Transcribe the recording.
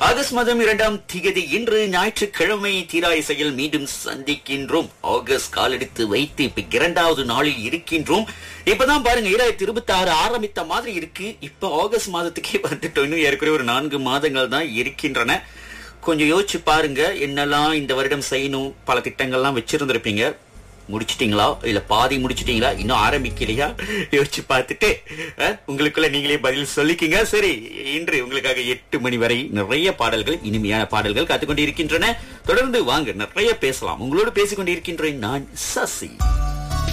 August மாதம் இரண்டாம் திகதி இன்று ஞாயிற்றுக்கிழமை தீரா இசையில் மீண்டும் சந்திக்கின்றோம் ஆகஸ்ட் காலெடுத்து வைத்து இப்ப இரண்டாவது நாளில் இருக்கின்றோம் இப்பதான் பாருங்க இரண்டாயிரத்தி இருபத்தி ஆறு ஆரம்பித்த மாதிரி இருக்கு இப்ப ஆகஸ்ட் மாதத்துக்கே வந்துட்டோம் இன்னும் ஏற்கனவே ஒரு நான்கு மாதங்கள் தான் இருக்கின்றன கொஞ்சம் யோசிச்சு பாருங்க என்னெல்லாம் இந்த வருடம் செய்யணும் பல திட்டங்கள்லாம் வச்சிருந்திருப்பீங்க முடிச்சிட்டீங்களா இல்ல பாதி முடிச்சிட்டீங்களா இன்னும் ஆரம்பிக்கலையா யோசிச்சு பார்த்துட்டு அஹ், உங்களுக்குள்ள நீங்களே பதில் சொல்லிக்கிங்க சரி இன்று உங்களுக்காக எட்டு மணி வரை நிறைய பாடல்கள் இனிமையான பாடல்கள் காத்துக்கொண்டு இருக்கின்றன தொடர்ந்து வாங்க நிறைய பேசலாம் உங்களோடு பேசிக்கொண்டு இருக்கின்றேன் நான் சசி